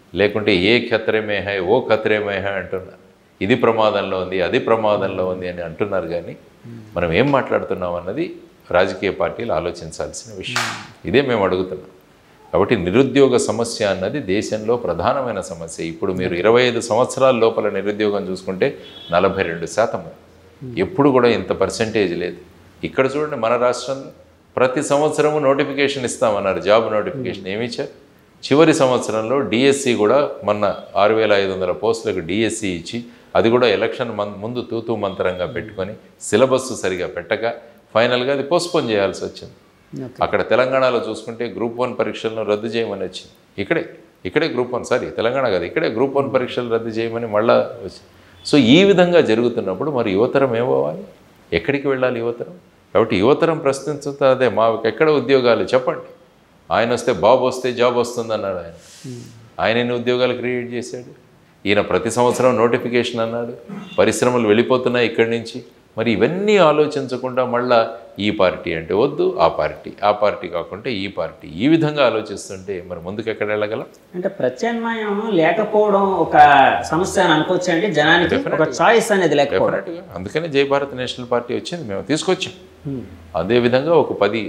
లేకుంటే ఏ ఖతరేమే హై ఓ ఖతరేమే హై అంటున్నారు ఇది ప్రమాదంలో ఉంది అది ప్రమాదంలో ఉంది అని అంటున్నారు కానీ మనం ఏం మాట్లాడుతున్నాం అన్నది రాజకీయ పార్టీలు ఆలోచించాల్సిన విషయం ఇదే మేము అడుగుతున్నాం కాబట్టి నిరుద్యోగ సమస్య అన్నది దేశంలో ప్రధానమైన సమస్య ఇప్పుడు మీరు ఇరవై ఐదు సంవత్సరాల లోపల నిరుద్యోగం చూసుకుంటే నలభై రెండు శాతము ఎప్పుడు కూడా ఇంత పర్సెంటేజ్ లేదు ఇక్కడ చూడండి మన రాష్ట్రంలో ప్రతి సంవత్సరము నోటిఫికేషన్ ఇస్తామన్నారు జాబ్ నోటిఫికేషన్ ఏమి ఇచ్చారు చివరి సంవత్సరంలో డిఎస్సి కూడా మొన్న ఆరు వేల ఐదు వందల పోస్టులకు డిఎస్సి ఇచ్చి అది కూడా ఎలక్షన్ మన్ ముందు తూతూ మంతరంగా పెట్టుకొని సిలబస్ సరిగా పెట్టక ఫైనల్గా అది పోస్ట్పోన్ చేయాల్సి వచ్చింది అక్కడ తెలంగాణలో చూసుకుంటే గ్రూప్ వన్ పరీక్షలను రద్దు చేయమని వచ్చింది ఇక్కడే ఇక్కడే గ్రూప్ వన్ సారీ తెలంగాణ కాదు ఇక్కడే గ్రూప్ వన్ పరీక్షలు రద్దు చేయమని మళ్ళా వచ్చింది సో ఈ విధంగా జరుగుతున్నప్పుడు మరి యువతరం ఏమవ్వాలి ఎక్కడికి వెళ్ళాలి యువతరం కాబట్టి యువతరం ప్రశ్నించుతా అదే మాకు ఎక్కడ ఉద్యోగాలు చెప్పండి ఆయన వస్తే బాబు వస్తే జాబ్ వస్తుంది అన్నాడు ఆయన ఆయన ఎన్ని ఉద్యోగాలు క్రియేట్ చేశాడు ఈయన ప్రతి సంవత్సరం నోటిఫికేషన్ అన్నాడు పరిశ్రమలు వెళ్ళిపోతున్నాయి ఇక్కడి నుంచి మరి ఇవన్నీ ఆలోచించకుండా మళ్ళా ఈ పార్టీ అంటే వద్దు ఆ పార్టీ ఆ పార్టీ కాకుంటే ఈ పార్టీ ఈ విధంగా ఆలోచిస్తుంటే మరి ముందుకు ఎక్కడ వెళ్ళగలం అంటే ప్రత్యామ్నాయం లేకపోవడం ఒక సమస్య అని అనుకోవచ్చు అండి జనానికి ఒక చాయిస్ అనేది లేకపోవడం డెఫినెట్గా అందుకనే జై భారత్ నేషనల్ పార్టీ వచ్చింది మేము తీసుకొచ్చాం అదేవిధంగా ఒక పది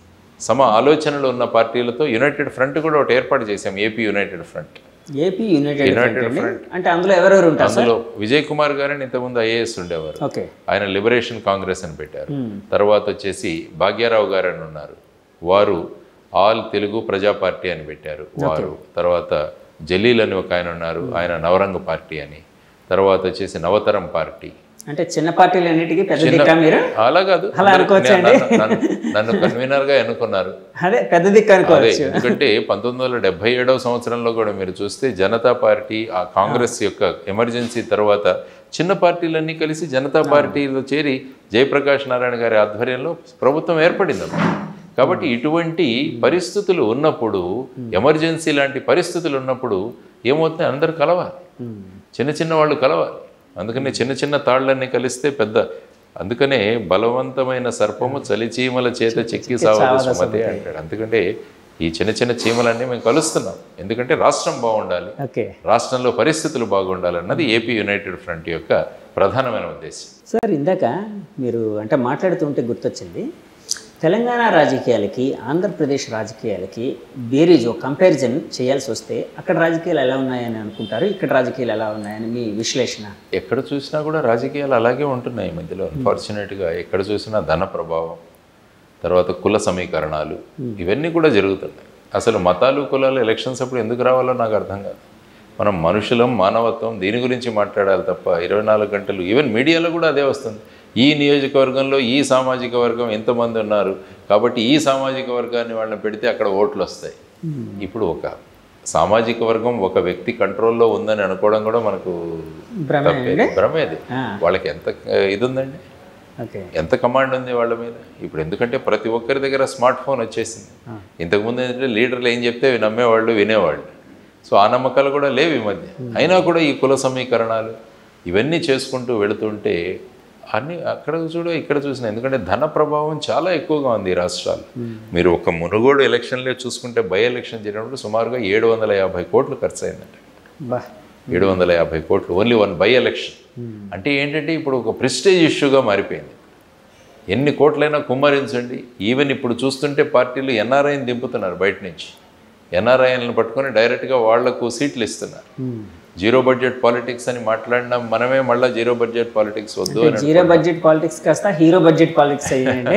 సమ ఆలోచనలు ఉన్న పార్టీలతో యునైటెడ్ ఫ్రంట్ కూడా ఒకటి ఏర్పాటు చేశాం AP united front AP united United front అండి Front. అంటే అందులో ఎవరెవరు ఉంటారు సార్ అందులో విజయ్ కుమార్ గారని ఇంతకుముందు ఐఏఎస్ ఉండేవారు ఓకే ఆయన లిబరేషన్ కాంగ్రెస్ అని పెట్టారు తర్వాత వచ్చేసి భాగ్యారావు గారు అని ఉన్నారు వారు ఆల్ తెలుగు ప్రజా పార్టీ అని పెట్టారు వారు తర్వాత జలీల్ అని ఒక ఆయన ఉన్నారు ఆయన నవరంగ పార్టీ అని తర్వాత వచ్చేసి నవతరం పార్టీ అంటే చిన్న పార్టీలు అన్నిటికీ పెద్ద దిక్కా మీరు అలా కాదు అలా అందరూ అనుకోవచ్చండి? నన్ను- నన్ను- నన్ను కన్వీనర్ గా ఎన్నుకున్నారు అదే పెద్ద దిక్కు అదే అనుకోవచ్చు ఎందుకంటే పంతొమ్మిది వందల డెబ్బై ఏడవ సంవత్సరంలో కూడా మీరు చూస్తే జనతా పార్టీ ఆ కాంగ్రెస్ యొక్క ఎమర్జెన్సీ తర్వాత చిన్న పార్టీలన్నీ కలిసి జనతా పార్టీలో చేరి జయప్రకాష్ నారాయణ గారి ఆధ్వర్యంలో ప్రభుత్వం ఏర్పడింది అప్పుడు. కాబట్టి ఇటువంటి పరిస్థితులు ఉన్నప్పుడు ఎమర్జెన్సీ లాంటి పరిస్థితులు ఉన్నప్పుడు ఏమవుతుంది అందరు కలవాలి చిన్న చిన్న వాళ్ళు కలవాలి అందుకని చిన్న చిన్న తాళ్ళన్నీ కలిస్తే పెద్ద అందుకనే బలవంతమైన సర్పము చలి చీమల చేత చెక్కి సావదు సుమతి అంటాడు అందుకంటే ఈ చిన్న చిన్న చీమలన్నీ మేము కలుస్తున్నాం ఎందుకంటే రాష్ట్రం బాగుండాలి ఓకే రాష్ట్రంలో పరిస్థితులు బాగుండాలన్నది ఏపీ యునైటెడ్ ఫ్రంట్ యొక్క ప్రధానమైన ఉద్దేశం సార్ ఇందాక మీరు అంటే మాట్లాడుతుంటే గుర్తొచ్చింది తెలంగాణ రాజకీయాలకి ఆంధ్రప్రదేశ్ రాజకీయాలకి బేరీజ్ ఒక కంపారిజన్ చేయాల్సి వస్తే అక్కడ రాజకీయాలు ఎలా ఉన్నాయని అనుకుంటారు ఇక్కడ రాజకీయాలు ఎలా ఉన్నాయని మీ విశ్లేషణ ఎక్కడ చూసినా కూడా రాజకీయాలు అలాగే ఉంటున్నాయి ఈ మధ్యలో అన్ఫార్చునేట్గా ఎక్కడ చూసినా ధన ప్రభావం తర్వాత కుల సమీకరణాలు ఇవన్నీ కూడా జరుగుతున్నాయి అసలు మతాలు కులాలు ఎలక్షన్స్ అప్పుడు ఎందుకు రావాలో నాకు అర్థం కాదు మనం మనుషులం మానవత్వం దీని గురించి మాట్లాడాలి తప్ప ఇరవై నాలుగు గంటలు ఈవెన్ మీడియాలో కూడా అదే వస్తుంది ఈ నియోజకవర్గంలో ఈ సామాజిక వర్గం ఎంతమంది ఉన్నారు కాబట్టి ఈ సామాజిక వర్గాన్ని వాళ్ళని పెడితే అక్కడ ఓట్లు వస్తాయి ఇప్పుడు ఒక సామాజిక వర్గం ఒక వ్యక్తి కంట్రోల్లో ఉందని అనుకోవడం కూడా మనకు భ్రమే తప్పేది భ్రమేది ఆ. వాళ్ళకి ఎంత ఆ, ఇది ఉందండి ఓకే ఎంత కమాండ్ ఉంది వాళ్ళ మీద ఇప్పుడు ఎందుకంటే ప్రతి ఒక్కరి దగ్గర స్మార్ట్ ఫోన్ వచ్చేసింది ఇంతకుముందు ఏంటంటే లీడర్లు ఏం చెప్తే అవి నమ్మేవాళ్ళు వినేవాళ్ళు సో ఆ నమ్మకాలు కూడా లేవు ఈ మధ్య అయినా కూడా ఈ కుల సమీకరణాలు ఇవన్నీ చేసుకుంటూ వెళుతుంటే అన్ని అక్కడ చూడ ఇక్కడ చూసిన ఎందుకంటే ధన ప్రభావం చాలా ఎక్కువగా ఉంది ఈ రాష్ట్రాలు మీరు ఒక మునుగోడు ఎలక్షన్లే చూసుకుంటే బై ఎలక్షన్ జరిగినప్పుడు సుమారుగా ఏడు వందల యాభై కోట్లు ఖర్చు అయిందంట బా ఏడు వందల యాభై కోట్లు ఓన్లీ వన్ బై ఎలక్షన్ అంటే ఏంటంటే ఇప్పుడు ఒక ప్రెస్టేజ్ ఇష్యూగా మారిపోయింది ఎన్ని కోట్లైనా కుమ్మరించండి ఈవెన్ ఇప్పుడు చూస్తుంటే పార్టీలు ఎన్ఆర్ఐని దింపుతున్నారు బయట నుంచి ఎన్ఆర్ఐలను పట్టుకొని డైరెక్ట్గా వాళ్లకు సీట్లు ఇస్తున్నారు జీరో బడ్జెట్ పాలిటిక్స్ అని మాట్లాడినా మనమే మళ్ళీ జీరో బడ్జెట్ పాలిటిక్స్ వద్దు అని జీరో బడ్జెట్ పాలిటిక్స్ కాస్త హీరో బడ్జెట్ పాలిటిక్స్ అయ్యాయండి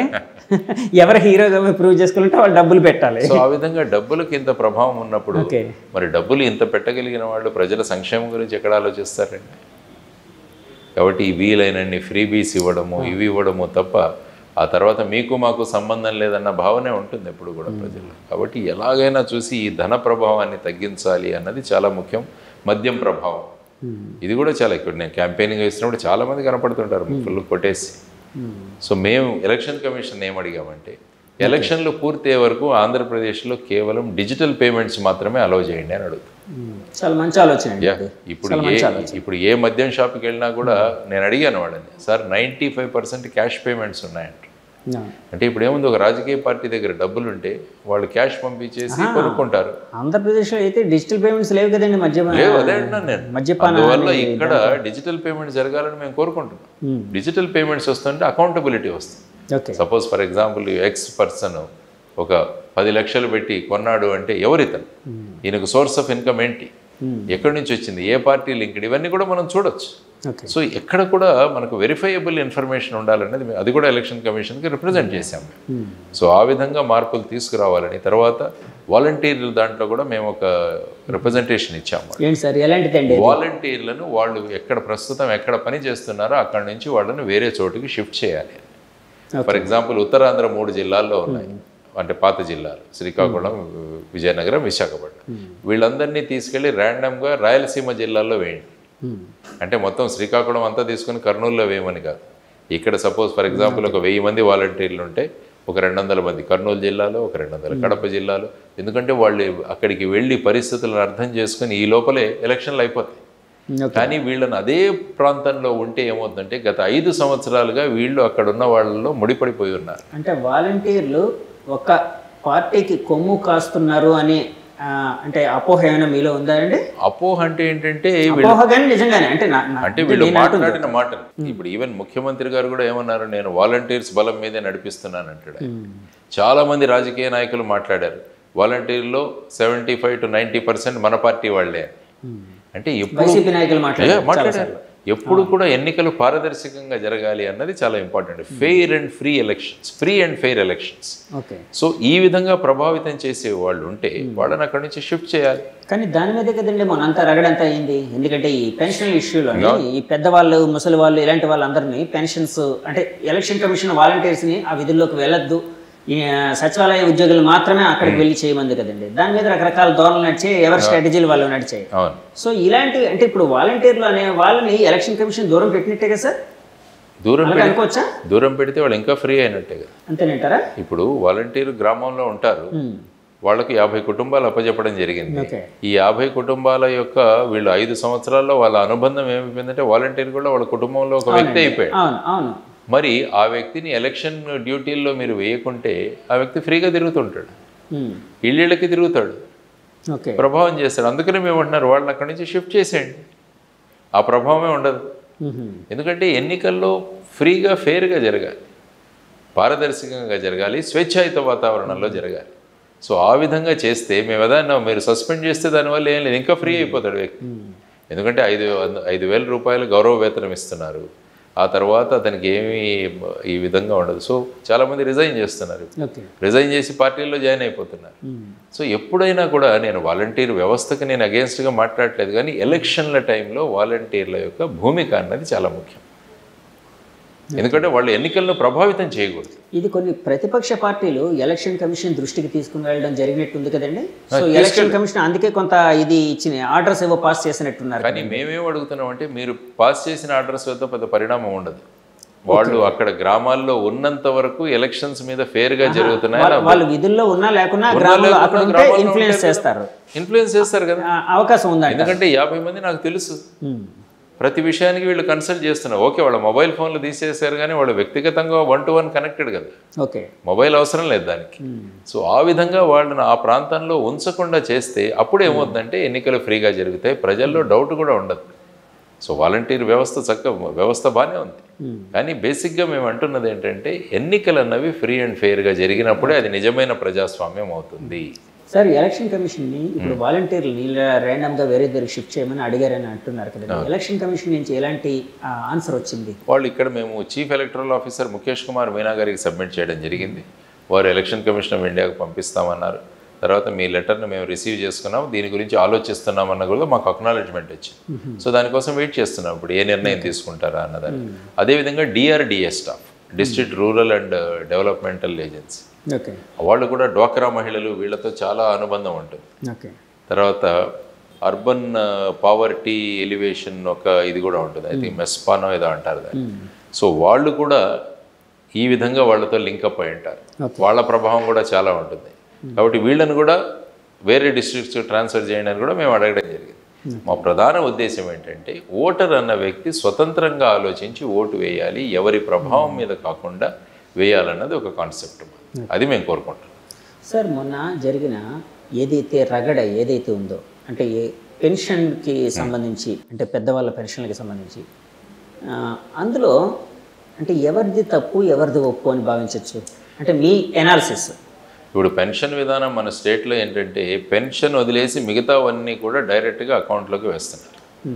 ఎవరు హీరోగా ప్రూవ్ చేసుకుంటే వాళ్ళు డబ్బులు పెట్టాలి సో ఆ విధంగా డబ్బులకు ఇంత ప్రభావం ఉన్నప్పుడు ఓకే మరి డబ్బులు ఇంత పెట్టగలిగిన వాళ్ళు ప్రజల సంక్షేమం గురించి ఎక్కడ ఆలోచిస్తారండి కాబట్టి ఈ వీలైనన్ని ఫ్రీబీస్ ఇవ్వడము ఇవి ఇవ్వడము తప్ప ఆ తర్వాత మీకు మాకు సంబంధం లేదన్న భావనే ఉంటుంది ఎప్పుడు కూడా ప్రజల్లో కాబట్టి ఎలాగైనా చూసి ఈ ధన ప్రభావాన్ని తగ్గించాలి అన్నది చాలా ముఖ్యం మద్యం ప్రభావం ఇది కూడా చాలా ఎక్కువ నేను క్యాంపెయినింగ్ వేసినప్పుడు చాలా మంది కనపడుతుంటారు ఫుల్ కొట్టేసి సో మేము ఎలక్షన్ కమిషన్ ఏం అడిగామంటే ఎలక్షన్లు పూర్తయ్యే వరకు ఆంధ్రప్రదేశ్లో కేవలం డిజిటల్ పేమెంట్స్ మాత్రమే అలౌ చేయండి అని అడుగుతాం చాలా మంచి ఆలోచన అండి యా, అది. ఇప్పుడు ఏ ఇప్పుడు ఏ మద్యం షాప్కి వెళ్ళినా కూడా నేను అడిగాను వాళ్ళని sir ninety five percent cash payments ఉన్నాయంట ఆ. అంటే ఇప్పుడు ఏముంది ఒక రాజకీయ పార్టీ దగ్గర డబ్బులు ఉంటే వాళ్ళు క్యాష్ పంపించేసి కొనుక్కుంటారు ఆంధ్రప్రదేశ్లో అయితే డిజిటల్ పేమెంట్స్ లేవు కదండి మధ్య లేవు అదే అంటున్నాను నేను మద్యపాన అందువల్ల ఇక్కడ డిజిటల్ పేమెంట్ జరగాలని మేము కోరుకుంటున్నాం Hmm. డిజిటల్ పేమెంట్స్ వస్తుంటే అకౌంటబిలిటీ వస్తుంది okay suppose for example X person ఒక పది లక్షలు పెట్టి కొన్నాడు అంటే ఎవరితను ఈయనకు సోర్స్ ఆఫ్ ఇన్కమ్ ఏంటి Hmm. ఎక్కడి నుంచి వచ్చింది ఏ పార్టీ లింక్డ్ ఇవన్నీ కూడా మనం చూడొచ్చు ఓకే సో ఎక్కడ కూడా మనకు వెరిఫైయబుల్ ఇన్ఫర్మేషన్ ఉండాలనేది మేము- అది కూడా ఎలక్షన్ కమిషన్కి రిప్రజెంట్ చేశాం మేము సో ఆ విధంగా మార్పులు తీసుకురావాలని తర్వాత వాలంటీర్ల దాంట్లో కూడా మేము ఒక రిప్రజెంటేషన్ ఇచ్చాము ఏంటి సార్ ఎలాంటిది అండి వాలంటీర్లను వాళ్ళు ఎక్కడ ప్రస్తుతం ఎక్కడ పని చేస్తున్నారో అక్కడ నుంచి వాళ్ళని వేరే చోటుకి షిఫ్ట్ చేయాలి ఫర్ ఎగ్జాంపుల్ ఉత్తరాంధ్ర మూడు జిల్లాల్లో ఉన్నాయి అంటే పాత జిల్లాలు శ్రీకాకుళం విజయనగరం విశాఖపట్నం వీళ్ళందరినీ తీసుకెళ్లి ర్యాండమ్గా రాయలసీమ జిల్లాల్లో వేయండి అంటే మొత్తం శ్రీకాకుళం అంతా తీసుకుని కర్నూలులో వేయమని కాదు ఇక్కడ సపోజ్ ఫర్ ఎగ్జాంపుల్ ఒక వెయ్యి మంది వాలంటీర్లు ఉంటే ఒక రెండు వందల మంది కర్నూలు జిల్లాలో ఒక రెండు వందల కడప జిల్లాలో ఎందుకంటే వాళ్ళు అక్కడికి వెళ్ళి పరిస్థితులను అర్థం చేసుకుని ఈ లోపలే ఎలక్షన్లు అయిపోతాయి ఓకే కానీ వీళ్ళని అదే ప్రాంతంలో ఉంటే ఏమవుతుందంటే గత ఐదు సంవత్సరాలుగా వీళ్ళు అక్కడ ఉన్న వాళ్ళలో ముడిపడిపోయి ఉన్నారు అంటే వాలంటీర్లు ఒక పార్టీకి కొమ్ము కాస్తున్నారు అని ఆ, అంటే అపోహ ఏమైనా మీలో ఉందా అండి అపోహ అంటే ఏంటంటే వీళ్ళు అపోహ కానీ నిజంగానే అంటే నా- నా- అంటే వీళ్ళు మాట్లాడిన మాటలు ఇప్పుడు ఈవెన్ ముఖ్యమంత్రి గారు కూడా ఏమన్నారు నేను వాలంటీర్స్ బలం మీదే నడిపిస్తున్నాను అంటాడు ఆయన. చాలా మంది రాజకీయ నాయకులు మాట్లాడారు వాలంటీర్లో seventy five to ninety percent మన పార్టీ వాళ్ళే అంటే ఎప్పుడు వైసీపీ నాయకులు ఏ, మాట్లాడారు మాట్లాడారు ఎప్పుడు కూడా ఎన్నికలు పారదర్శకంగా జరగాలి అన్నది చాలా important fair and free elections free and fair elections okay so ఈ విధంగా ప్రభావితం చేసే వాళ్ళు ఉంటే వాళ్ళని అక్కడి నుంచి షిఫ్ట్ చేయాలి కానీ దాని మీదే కదండి మొన్న అంతా రగడంతా అయింది ఎందుకంటే ఈ పెన్షన్ ఇష్యూలో ఈ పెద్దవాళ్ళు ముసలి వాళ్ళు ఇలాంటి వాళ్ళందరినీ పెన్షన్స్ అంటే ఎలక్షన్ కమిషన్ వాలంటీర్స్ని ఆ విధుల్లోకి వెళ్ళొద్దు ఈ ఆ, సచివాలయ ఉద్యోగులు మాత్రమే అక్కడికి వెళ్ళి చేయమంది కదండి దాని మీద రకరకాల ధోరణులు నడిచాయి ఎవరి స్ట్రాటజీలు వాళ్ళు నడిచాయి అవును సో ఇలాంటి అంటే ఇప్పుడు వాలంటీర్లు అనే వాళ్ళని ఎలక్షన్ కమిషన్ దూరం పెట్టినట్టే కదా సార్ దూరం అలాగే పెడి అనుకోవచ్చా దూరం పెడితే వాళ్ళు ఇంకా ఫ్రీ అయినట్టే కదా అంతేనంటారా ఇప్పుడు వాలంటీర్ గ్రామంలో ఉంటారు వాళ్ళకి యాభై కుటుంబాలు అప్పచెప్పడం జరిగింది ఓకే ఈ యాభై కుటుంబాల యొక్క వీళ్ళు ఐదు సంవత్సరాల్లో వాళ్ళ అనుబంధం ఏమైపోయిందంటే వాలంటీర్ కూడా వాళ్ళ కుటుంబంలో ఒక వ్యక్తి అయిపోయాడు అవును అవును మరి ఆ వ్యక్తిని ఎలక్షన్ డ్యూటీల్లో మీరు వేయకుంటే ఆ వ్యక్తి ఫ్రీగా తిరుగుతుంటాడు ఉమ్. ఇళ్ళకి తిరుగుతాడు ఓకే ప్రభావం చేస్తాడు అందుకనే మేము అంటున్నారు వాళ్ళని అక్కడి నుంచి షిఫ్ట్ చేసేయండి ఆ ప్రభావమే ఉండదు ఉహుం. ఎందుకంటే ఎన్నికల్లో ఫ్రీగా ఫెయిర్గా జరగాలి పారదర్శకంగా జరగాలి స్వేచ్ఛాయుత వాతావరణంలో జరగాలి సో ఆ విధంగా చేస్తే మేము ఏదైనా మీరు సస్పెండ్ చేస్తే దానివల్ల ఏం లేదు ఇంకా ఫ్రీ అయిపోతాడు వ్యక్తి ఎందుకంటే ఐదు వంద- ఐదు వేల రూపాయలు గౌరవ వేతనం ఇస్తున్నారు ఆ తర్వాత అతనికి ఏమీ ఈ విధంగా ఉండదు సో చాలామంది రిజైన్ చేస్తున్నారు ఓకే రిజైన్ చేసి పార్టీల్లో జాయిన్ అయిపోతున్నారు ఉమ్. సో ఎప్పుడైనా కూడా నేను వాలంటీర్ వ్యవస్థకు నేను అగేన్స్ట్గా మాట్లాడట్లేదు కానీ ఎలక్షన్ల టైంలో వాలంటీర్ల యొక్క భూమిక అన్నది చాలా ముఖ్యం ఎందుకంటే వాళ్ళు ఎన్నికలను ప్రభావితం చేయకూడదు ఇది కొన్ని ప్రతిపక్ష పార్టీలు ఎలక్షన్ కమిషన్ దృష్టికి తీసుకుని వెళ్ళడం జరిగినట్టుంది కదండి సో ఎలక్షన్ కమిషన్ అందుకే కొంత ఇది ఇచ్చిన ఆర్డర్స్ ఏవో పాస్ చేసినట్టున్నారు కానీ మేమేం అడుగుతున్నాం అంటే మీరు పాస్ చేసిన ఆర్డర్స్ వద్ద పెద్ద పరిణామం ఉండదు వాళ్ళు అక్కడ గ్రామాల్లో ఉన్నంత వరకు ఎలక్షన్స్ మీద ఫేర్గా జరుగుతున్నాయి వాళ్ళ- వాళ్ళు విధుల్లో ఉన్నా లేకున్నా గ్రామంలో అక్కడ ఉంటే ఇన్ఫ్లుయెన్స్ చేస్తారు ఇన్ఫ్లుయెన్స్ చేస్తారు కదా ఆ, అవకాశం ఉందండి ఎందుకంటే యాభై మంది నాకు తెలుసు ప్రతి విషయానికి వీళ్ళు కన్సల్ట్ చేస్తున్నారు ఓకే వాళ్ళ మొబైల్ ఫోన్లు తీసేశారు కానీ వాళ్ళు వ్యక్తిగతంగా వన్ టు వన్ కనెక్టెడ్ కదా ఓకే మొబైల్ అవసరం లేదు దానికి సో ఆ విధంగా వాళ్ళని ఆ ప్రాంతంలో ఉంచకుండా చేస్తే అప్పుడు ఏమవుతుందంటే ఎన్నికలు ఫ్రీగా జరుగుతాయి ప్రజల్లో డౌట్ కూడా ఉండదు సో వాలంటీర్ వ్యవస్థ చక్క వ్యవస్థ బాగానే ఉంది కానీ బేసిక్గా మేము అంటున్నది ఏంటంటే ఎన్నికలు అన్నవి ఫ్రీ అండ్ ఫెయిర్గా జరిగినప్పుడే అది నిజమైన ప్రజాస్వామ్యం అవుతుంది సార్ ఎలక్షన్ కమిషన్ని ఇప్పుడు వాలంటీర్లని ఇలా ర్యాండమ్గా వేరే దగ్గర షిఫ్ట్ చేయమని అడిగారని అంటున్నారు కదండి ఎలక్షన్ కమిషన్ నుంచి ఎలాంటి ఆన్సర్ వచ్చింది వాళ్ళు ఇక్కడ మేము chief electoral officer Mukesh Kumar Meena గారికి సబ్మిట్ చేయడం జరిగింది వారు ఎలక్షన్ కమిషన్ ఆఫ్ ఇండియాకు పంపిస్తామన్నారు తర్వాత మీ లెటర్ని మేము రిసీవ్ చేసుకున్నాం దీని గురించి ఆలోచిస్తున్నామన్న కూడా మాకు అక్నాలెడ్జ్మెంట్ వచ్చింది సో దానికోసం వెయిట్ చేస్తున్నాం ఇప్పుడు ఏ నిర్ణయం తీసుకుంటారా అన్నదాన్ని అదేవిధంగా D R D A staff district rural and developmental agency okay వాళ్ళు కూడా డ్వాక్రా మహిళలు వీళ్ళతో చాలా అనుబంధం ఉంటుంది ఓకే తర్వాత అర్బన్ పావర్టీ ఎలివేషన్ ఒక ఇది కూడా ఉంటుంది అది మెస్పానో ఏదో అంటారు దాన్ని సో వాళ్ళు కూడా ఈ విధంగా వాళ్ళతో లింకప్ అయి ఉంటారు వాళ్ళ ప్రభావం కూడా చాలా ఉంటుంది కాబట్టి వీళ్ళని కూడా వేరే డిస్ట్రిక్ట్స్ ట్రాన్స్ఫర్ చేయండి అని కూడా మేము అడగడం జరిగింది మా ప్రధాన ఉద్దేశం ఏంటంటే ఓటర్ అన్న వ్యక్తి స్వతంత్రంగా ఆలోచించి ఓటు వేయాలి ఎవరి ప్రభావం మీద కాకుండా వేయాలన్నది ఒక కాన్సెప్ట్ అది మేము కోరుకుంటాం సార్ మొన్న జరిగిన ఏదైతే రగడ ఏదైతే ఉందో అంటే ఏ పెన్షన్కి సంబంధించి అంటే పెద్దవాళ్ళ పెన్షన్లకి సంబంధించి ఆ, అందులో అంటే ఎవరిది తప్పు ఎవరిది ఒప్పు అని భావించవచ్చు అంటే మీ ఎనాలిసిస్ ఇప్పుడు పెన్షన్ విధానం మన స్టేట్లో ఏంటంటే పెన్షన్ వదిలేసి మిగతావన్నీ కూడా డైరెక్ట్గా అకౌంట్లోకి వేస్తున్నారు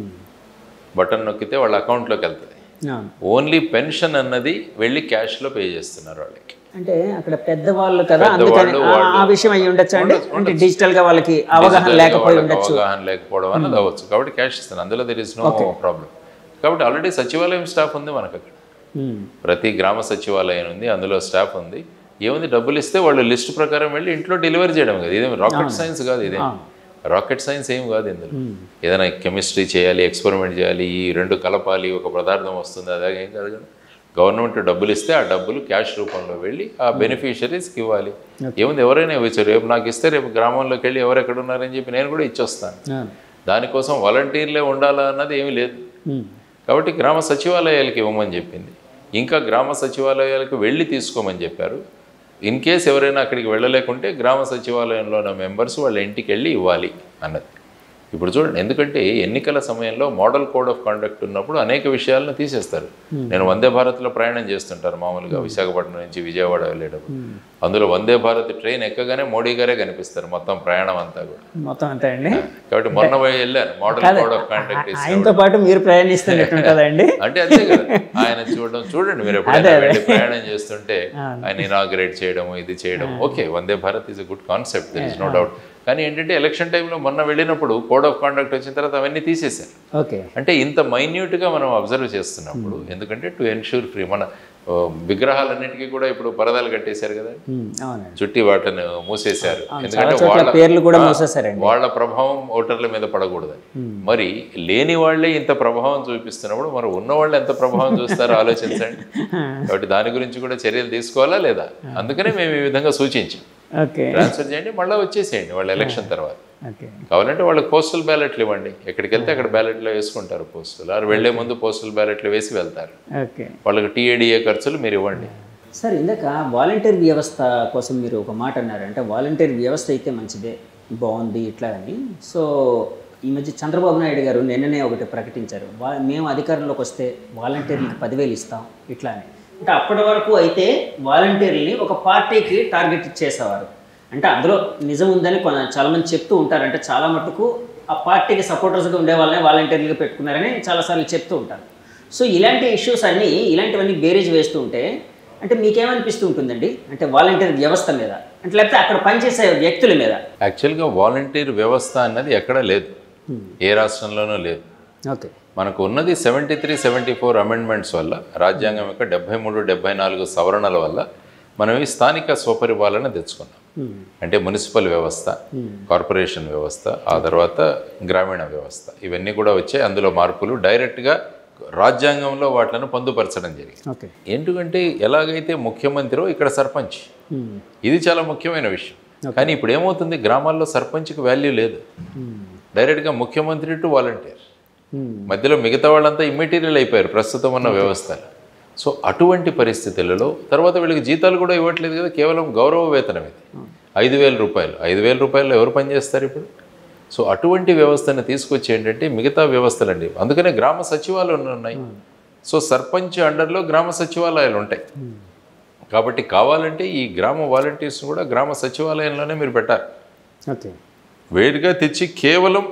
బటన్ నొక్కితే వాళ్ళ అకౌంట్లోకి వెళ్తుంది ఓన్లీ పెన్షన్ అన్నది వెళ్ళి క్యాష్లో పే చేస్తున్నారు వాళ్ళకి అంటే అక్కడ పెద్దవాళ్ళు కదా అందుకని పెద్దవాళ్ళు, ఆ- వాళ్ళు- ఆ విషయం అయ్యి ఉండొచ్చు అండి అంటే డిజిటల్ గా వాళ్ళకి అవగాహన Digital గా లేకపోయి వాళ్ళకి ఉండొచ్చు అవగాహన లేకపోవడం అన్నది అవ్వచ్చు కాబట్టి క్యాష్ ఇస్తాను అందులో దెర్ ఇస్ నో ప్రాబ్లం కాబట్టి ఆల్రెడీ సచివాలయం స్టాఫ్ ఉంది మనకు అక్కడ ఉమ్. ప్రతి గ్రామ సచివాలయం ఉంది అందులో స్టాఫ్ ఉంది ఏముంది డబ్బులు ఇస్తే వాళ్ళు లిస్ట్ ప్రకారం వెళ్ళి ఇంట్లో డెలివరీ చేయడం కదా ఇదేం రాకెట్ సైన్స్ కాదు ఇదే రాకెట్ సైన్స్ ఏం కాదు ఇందులో ఏదైనా కెమిస్ట్రీ చేయాలి ఎక్స్పెరిమెంట్ చేయాలి ఈ రెండు కలపాలి ఒక పదార్థం వస్తుంది అదే ఏం కాదు కదా గవర్నమెంట్ డబ్బులు ఇస్తే ఆ డబ్బులు క్యాష్ రూపంలో వెళ్ళి ఆ బెనిఫిషరీస్కి ఇవ్వాలి ఏముంది ఎవరైనా ఇవ్వచ్చు రేపు నాకు ఇస్తే రేపు గ్రామంలోకి వెళ్ళి ఎవరు ఎక్కడ ఉన్నారని చెప్పి నేను కూడా ఇచ్చొస్తాను ఆ. దానికోసం వాలంటీర్లే ఉండాలా అన్నది ఏమీ లేదు ఉమ్. కాబట్టి గ్రామ సచివాలయాలకి ఇవ్వమని చెప్పింది ఇంకా గ్రామ సచివాలయాలకు వెళ్ళి తీసుకోమని చెప్పారు ఇన్ కేస్ ఎవరైనా అక్కడికి వెళ్ళలేకుంటే గ్రామ సచివాలయంలో ఉన్న మెంబర్స్ వాళ్ళ ఇంటికి వెళ్ళి ఇవ్వాలి అన్నది ఇప్పుడు చూడండి ఎందుకంటే ఎన్నికల సమయంలో మోడల్ కోడ్ ఆఫ్ కాండక్ట్ ఉన్నప్పుడు అనేక విషయాలను తీసేస్తారు నేను వందే భారత్లో ప్రయాణం చేస్తుంటారు మామూలుగా విశాఖపట్నం నుంచి విజయవాడ వెళ్ళేటప్పుడు అందులో వందే భారత్ ట్రైన్ ఎక్కగానే మోడీ గారే కనిపిస్తారు మొత్తం ప్రయాణం అంతా కూడా మొత్తం అంతే అండి కాబట్టి మొన్న పోయి వెళ్ళాను మోడల్ కోడ్ ఆఫ్ కాండక్ట్ ఆయనతో పాటు మీరు ప్రయాణిస్తున్నట్టు ఉంటుందండి అంటే అంతే కదా ఆయన చూడడం చూడండి మీరు ఎప్పుడైనా వెళ్ళి ప్రయాణం చేస్తుంటే ఆయన ఇనాగ్రేట్ చేయడం ఇది చేయడం okay Vande Bharat is a good concept there is no doubt కానీ ఏంటంటే ఎలక్షన్ టైంలో మొన్న వెళ్ళినప్పుడు కోడ్ ఆఫ్ కాండక్ట్ వచ్చిన తర్వాత అవన్నీ తీసేశారు ఓకే అంటే ఇంత మైన్యూట్గా మనం అబ్జర్వ్ చేస్తున్నప్పుడు ఎందుకంటే టు ఎన్ష్యూర్ ఫ్రీ మన ఓ, విగ్రహాలన్నిటికీ కూడా ఇప్పుడు పరదాలు కట్టేశారు కదా ఉమ్, అవునండి చుట్టి వాటిని మూసేశారు చాలా ఎందుకంటే చోట్ల వాళ్ళ పేర్లు కూడా మూసేశారండి వాళ్ళ ప్రభావం ఓటర్ల మీద పడకూడదు మరి లేని వాళ్ళే ఇంత ప్రభావం చూపిస్తున్నప్పుడు మరి ఉన్న వాళ్ళు ఎంత ప్రభావం చూస్తారో ఆలోచించండి కాబట్టి దాని గురించి కూడా చర్యలు తీసుకోవాలా లేదా అందుకనే మేము ఈ విధంగా సూచించాం ఓకే ట్రాన్స్ఫర్ చేయండి మళ్ళీ వచ్చేసేయండి వాళ్ళ ఎలక్షన్ తర్వాత ఓకే కావాలంటే వాళ్ళకి పోస్టల్ బ్యాలెట్లు ఇవ్వండి ఎక్కడికి వెళ్తే అక్కడ బ్యాలెట్లో వేసుకుంటారు పోస్టులు వారు వెళ్లే ముందు పోస్టల్ బ్యాలెట్లు వేసి వెళ్తారు ఓకే వాళ్ళకి టీఏడిఏ ఖర్చులు మీరు ఇవ్వండి సార్ ఇందాక వాలంటీర్ వ్యవస్థ కోసం మీరు ఒక మాట అన్నారు అంటే వాలంటీర్ వ్యవస్థ అయితే మంచిదే బాగుంది ఇట్లా అని సో ఈ మధ్య చంద్రబాబు నాయుడు గారు నిన్ననే ఒకటి ప్రకటించారు వా మేము అధికారంలోకి వస్తే వాలంటీర్లకు పదివేలు ఇస్తాం ఇట్లా అని అంటే అప్పటి వరకు అయితే వాలంటీర్ని ఒక పార్టీకి టార్గెట్ చేసేవారు అంటే అందులో నిజం ఉందని కొన చాలామంది చెప్తూ ఉంటారు అంటే చాలా మటుకు ఆ పార్టీకి సపోర్టర్స్గా ఉండే వాళ్ళని వాలంటీర్లుగా పెట్టుకున్నారని చాలాసార్లు చెప్తూ ఉంటారు సో ఇలాంటి ఇష్యూస్ అన్నీ ఇలాంటివన్నీ బేరేజ్ వేస్తూ ఉంటే అంటే మీకేమనిపిస్తూ ఉంటుందండి అంటే వాలంటీర్ వ్యవస్థ మీద అంటే లేకపోతే అక్కడ పనిచేసే వ్యక్తుల మీద యాక్చువల్గా వాలంటీర్ వ్యవస్థ అన్నది ఎక్కడా లేదు ఏ రాష్ట్రంలోనూ లేదు ఓకే మనకు ఉన్నది seventy three seventy four amendments వల్ల రాజ్యాంగం యొక్క డెబ్బై మూడు డెబ్బై నాలుగు సవరణల వల్ల మనం ఈ స్థానిక స్వపరిపాలన తెచ్చుకున్నాం అంటే మున్సిపల్ వ్యవస్థ కార్పొరేషన్ వ్యవస్థ ఆ తర్వాత గ్రామీణ వ్యవస్థ ఇవన్నీ కూడా వచ్చాయి అందులో మార్పులు డైరెక్ట్గా రాజ్యాంగంలో వాటిని పొందుపరచడం జరిగింది ఓకే ఎందుకంటే ఎలాగైతే ముఖ్యమంత్రి ఇక్కడ సర్పంచ్ ఇది చాలా ముఖ్యమైన విషయం కానీ ఇప్పుడు ఏమవుతుంది గ్రామాల్లో సర్పంచ్కి వాల్యూ లేదు డైరెక్ట్గా ముఖ్యమంత్రి టు వాలంటీర్ మధ్యలో మిగతా వాళ్ళంతా ఇమ్మెటీరియల్ అయిపోయారు ప్రస్తుతం ఉన్న వ్యవస్థలో సో అటువంటి పరిస్థితులలో తర్వాత వీళ్ళకి జీతాలు కూడా ఇవ్వట్లేదు కదా కేవలం గౌరవ వేతనం ఇది ఐదు వేల రూపాయలు ఐదు వేల రూపాయలు ఎవరు పనిచేస్తారు ఇప్పుడు సో అటువంటి వ్యవస్థను తీసుకొచ్చి ఏంటంటే మిగతా వ్యవస్థలండి అందుకనే గ్రామ సచివాలయాలు ఉన్నాయి సో సర్పంచ్ అండర్లో గ్రామ సచివాలయాలు ఉంటాయి కాబట్టి కావాలంటే ఈ గ్రామ వాలంటీర్స్ కూడా గ్రామ సచివాలయంలోనే మీరు పెట్టాలి ఓకే వేరుగా తెచ్చి కేవలం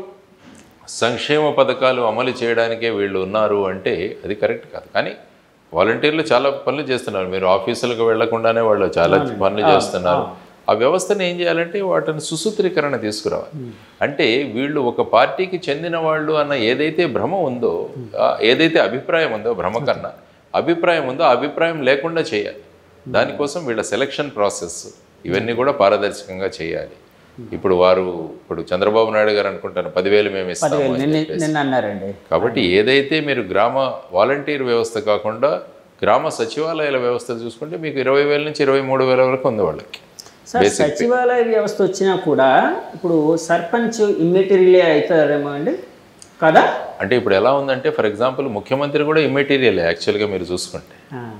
సంక్షేమ పథకాలు అమలు చేయడానికే వీళ్ళు ఉన్నారు అంటే అది కరెక్ట్ కాదు కానీ వాలంటీర్లు చాలా పనులు చేస్తున్నారు మీరు ఆఫీసులకు వెళ్లకుండానే వాళ్ళు చాలా పనులు చేస్తున్నారు ఆ వ్యవస్థను ఏం చేయాలంటే వాటిని సుసూత్రీకరణ తీసుకురావాలి అంటే వీళ్ళు ఒక పార్టీకి చెందిన వాళ్ళు అన్న ఏదైతే భ్రమ ఉందో ఆ ఏదైతే అభిప్రాయం ఉందో భ్రమ కన్నా అభిప్రాయం ఉందో ఆ అభిప్రాయం లేకుండా చేయాలి దానికోసం వీళ్ళ సెలక్షన్ ప్రాసెస్ ఇవన్నీ కూడా పారదర్శకంగా చేయాలి ఇప్పుడు వారు ఇప్పుడు చంద్రబాబు నాయుడు గారు అనుకుంటాను పదివేలు మేము ఇస్తాము పదివేలు అని నిన్న చెప్పేసి. నిన్న అన్నారండి కాబట్టి ఏదైతే మీరు గ్రామ వాలంటీర్ వ్యవస్థ కాకుండా గ్రామ సచివాలయాల వ్యవస్థ చూసుకుంటే మీకు ఇరవై వేల నుంచి ఇరవై మూడు వేల వరకు ఉంది వాళ్ళకి సార్ సచివాలయ వ్యవస్థ వచ్చినా కూడా ఇప్పుడు సర్పంచ్ ఇమ్మెటీరియలే అవుతారేమో అండి కదా అంటే ఇప్పుడు ఎలా ఉందంటే ఫర్ ఎగ్జాంపుల్ ముఖ్యమంత్రి కూడా ఇమ్మెటీరియల్ యాక్చువల్గా మీరు చూసుకుంటే ఆ,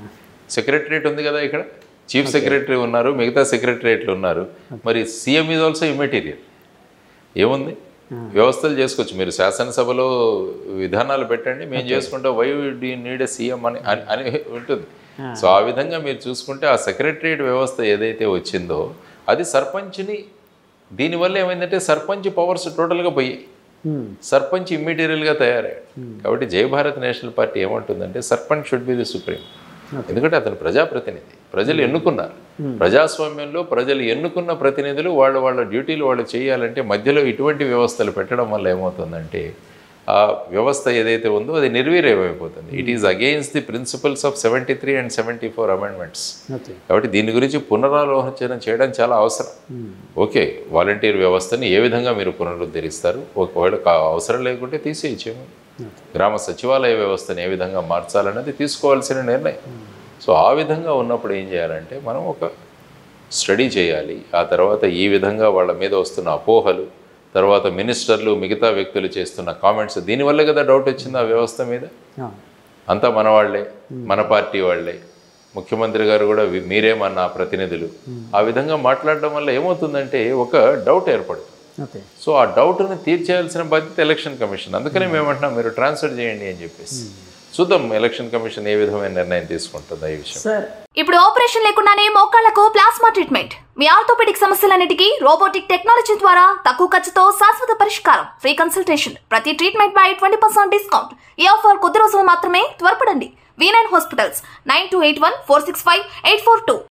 సెక్రటరేట్ ఉంది కదా ఇక్కడ చీఫ్ సెక్రటరీ ఉన్నారు మిగతా సెక్రటరేట్లు ఉన్నారు మరి సీఎం ఈజ్ ఆల్సో ఇమ్మెటీరియల్ ఏముంది వ్యవస్థలు చేసుకోవచ్చు మీరు శాసనసభలో విధానాలు పెట్టండి మేము చేసుకుంటాం why the need a CM అని అని- అని ఉంటుంది సో ఆ విధంగా మీరు చూసుకుంటే ఆ సెక్రటరియట్ వ్యవస్థ ఏదైతే వచ్చిందో అది సర్పంచ్ని దీనివల్ల ఏమైందంటే సర్పంచ్ పవర్స్ టోటల్గా పోయాయి Hmm. సర్పంచ్ ఇమ్మీడియట్గా తయారయ్యాడు కాబట్టి జై భారత్ నేషనల్ పార్టీ ఏమంటుందంటే sarpanch should be the supreme ఎందుకంటే అతను ప్రజాప్రతినిధి ప్రజలు ఎన్నుకున్నారు ప్రజాస్వామ్యంలో ప్రజలు ఎన్నుకున్న ప్రతినిధులు వాళ్ళు వాళ్ళ డ్యూటీలు వాళ్ళు చేయాలంటే మధ్యలో ఇటువంటి వ్యవస్థలు పెట్టడం వల్ల ఏమవుతుందంటే ఆ వ్యవస్థ ఏదైతే ఉందో అది నిర్వీర్యమైపోతుంది it is against the principles of seventy three and seventy four amendments okay కాబట్టి దీని గురించి పునరాలోచన చేయడం చాలా అవసరం ఓకే వాలంటీర్ వ్యవస్థని ఏ విధంగా మీరు పునరుద్ధరిస్తారు ఒకవేళ కా- అవసరం లేకుంటే తీసేయచ్చేమో గ్రామ సచివాలయ వ్యవస్థను ఏ విధంగా మార్చాలన్నది తీసుకోవాల్సిన నిర్ణయం సో ఆ విధంగా ఉన్నప్పుడు ఏం చేయాలంటే మనం ఒక స్టడీ చేయాలి ఆ తర్వాత ఈ విధంగా వాళ్ళ మీద వస్తున్న అపోహలు తర్వాత మినిస్టర్లు మిగతా వ్యక్తులు చేస్తున్న కామెంట్స్ దీనివల్లే కదా డౌట్ వచ్చింది ఆ వ్యవస్థ మీద అంతా మన వాళ్ళే మన పార్టీ వాళ్ళే ముఖ్యమంత్రి గారు కూడా వి- మీరే మన ప్రతినిధులు ఆ విధంగా మాట్లాడడం వల్ల ఏమవుతుందంటే ఒక డౌట్ ఏర్పడుతుంది ఓకే సో ఆ డౌట్ని తీర్చేయాల్సిన బాధ్యత ఎలక్షన్ కమిషన్ అందుకనే మేమంటున్నాం మీరు ట్రాన్స్ఫర్ చేయండి అని చెప్పేసి చూద్దాం ఎలక్షన్ కమిషన్ ఏ విధమైన నిర్ణయం తీసుకుంటుందో ఈ విషయం సార్ ఇప్పుడు ఆపరేషన్ లేకుండానే మోకాళ్లకు ప్లాస్మా ట్రీట్మెంట్ మీ ఆర్థోపెడిక్ సమస్యలన్నిటికీ రోబోటిక్ టెక్నాలజీ ద్వారా తక్కువ ఖర్చుతో శాశ్వత పరిష్కారం ఫ్రీ కన్సల్టేషన్ ప్రతి ట్రీట్మెంట్ పై ట్వంటీ పర్సెంట్ డిస్కౌంట్ ఈ ఆఫర్ కొద్ది రోజులు మాత్రమే త్వరపడండి V nine hospitals nine two eight one four six five eight four two